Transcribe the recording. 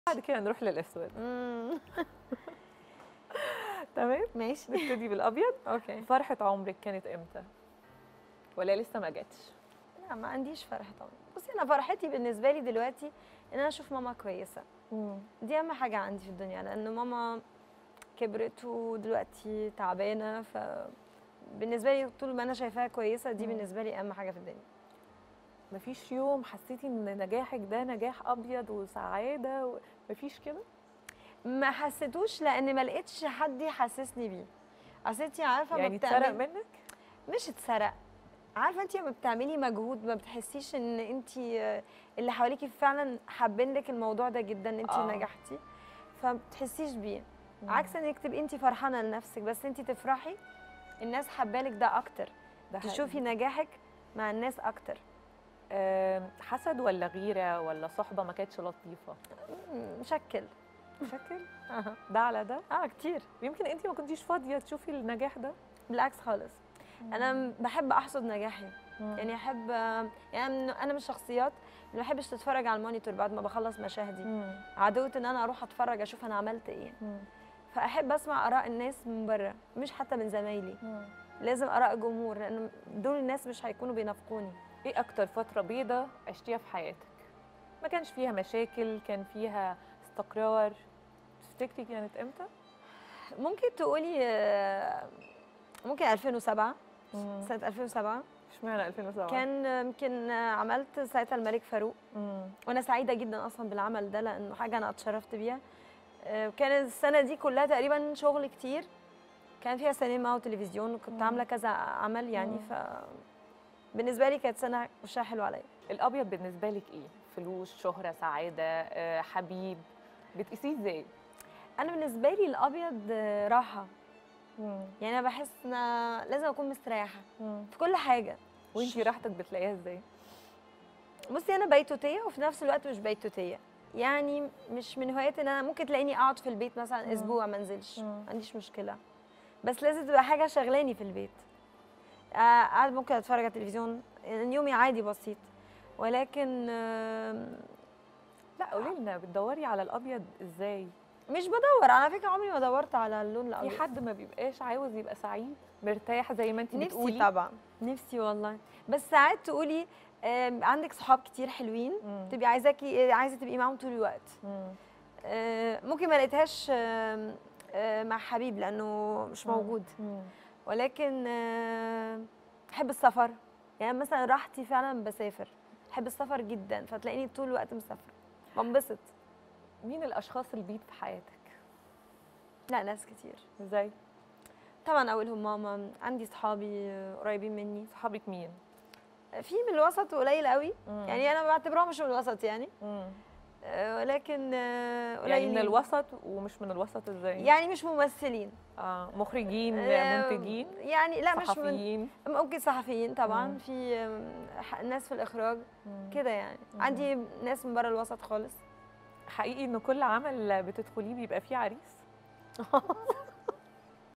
بعد كده نروح للاسود مم. تمام ماشي نبتدي بالابيض اوكي فرحه عمرك كانت امتى ولا لسه ما جاتش لا ما عنديش فرحه طبعا بصي انا فرحتي بالنسبه لي دلوقتي ان انا اشوف ماما كويسه دي اهم حاجه عندي في الدنيا لان ماما كبرت ودلوقتي تعبانه ف بالنسبه لي طول ما انا شايفاها كويسه دي مم. بالنسبه لي اهم حاجه في الدنيا مفيش يوم حسيتي ان نجاحك ده نجاح ابيض وسعاده و... مفيش كده ما حسيتوش لان ما لقيتش حد يحسسني بيه اصل انت عارفه ما يعني بتعمل- اتسرق منك مش اتسرق عارفه انت لما بتعملي مجهود ما بتحسيش ان انت اللي حواليكي فعلا حابين لك الموضوع ده جدا ان انت آه. نجحتي فما بتحسيش بيه مم. عكس انك تبقي انت فرحانه لنفسك بس انت تفرحي الناس حبالك ده اكتر ده حقيقي. تشوفي نجاحك مع الناس اكتر آم، حسد ولا غيره ولا صحبه ما كانتش لطيفه مم، مشكل شكل اه ده على ده اه كتير يمكن انت ما كنتيش فاضيه تشوفي النجاح ده بالعكس خالص انا م- بحب احصد نجاحي يعني يعني احب يعني من- انا من الشخصيات اللي ما بحبش تتفرج على المونيتور بعد ما بخلص مشاهدي عدوة ان انا اروح اتفرج اشوف انا عملت ايه فاحب اسمع اراء الناس من بره مش حتى من زمايلي لازم اراء الجمهور لان دول الناس مش هيكونوا بينافقوني ايه اكتر فتره بيضة عشتيها في حياتك ما كانش فيها مشاكل كان فيها استقرار تفتكري كانت امتى ممكن تقولي آه، ممكن 2007 مم. سنه 2007 اشمعنى 2007 كان يمكن عملت ساعتها الملك فاروق مم. وانا سعيده جدا اصلا بالعمل ده لانه حاجه انا اتشرفت بيها آه، كان السنه دي كلها تقريبا شغل كتير كان فيها سينما وتلفزيون وكنت مم. عامله كذا عمل يعني مم. ف بالنسبه لي كانت سنه وشها حلو عليا الابيض بالنسبه لك ايه فلوس شهره سعاده آه، حبيب بتقيسيه ازاي انا بالنسبه لي الابيض آه، راحه يعني انا بحس ان أنا لازم اكون مستريحه في كل حاجه وانتي راحتك بتلاقيها ازاي بصي انا بيتوتيه وفي نفس الوقت مش بيتوتيه يعني مش من هواياتي ان انا ممكن تلاقيني اقعد في البيت مثلا مم. اسبوع ما انزلش مم. ما عنديش مشكله بس لازم تبقى حاجه شغلاني في البيت آه، قاعد ممكن اتفرج على التلفزيون يعني يومي عادي بسيط ولكن آم، لا قولي لنا بتدوري على الابيض ازاي مش بدور على فكره عمري ما دورت على اللون في الابيض حد ما بيبقاش عاوز يبقى سعيد مرتاح زي ما انت نفسي بتقولي طبعا نفسي والله بس ساعات تقولي آم، عندك صحاب كتير حلوين مم. تبقي عايزاكي عايزه تبقي معاهم طول الوقت مم. آه، ممكن ما لقيتهاش آم، آه، مع حبيب لانه مش مم. موجود مم. ولكن آه، بحب السفر يعني مثلا راحتي فعلا بسافر بحب السفر جدا فتلاقيني طول الوقت مسافره بنبسط مين الاشخاص البيض في حياتك لا ناس كتير ازاي طبعا اولهم ماما عندي صحابي آه، قريبين مني صحابك مين في من الوسط قليل قوي مم. يعني انا بعتبرهم مش من الوسط يعني مم. آه، ولكن آه، يعني من قليلين. الوسط ومش من الوسط ازاي يعني مش ممثلين آه مخرجين آه، منتجين يعني لا مش من صحفيين ممكن صحفيين طبعا مم. في آم، ح- ناس في الاخراج مم. كده يعني مم. عندي ناس من بره الوسط خالص حقيقي ان كل عمل بتدخليه بيبقى فيه عريس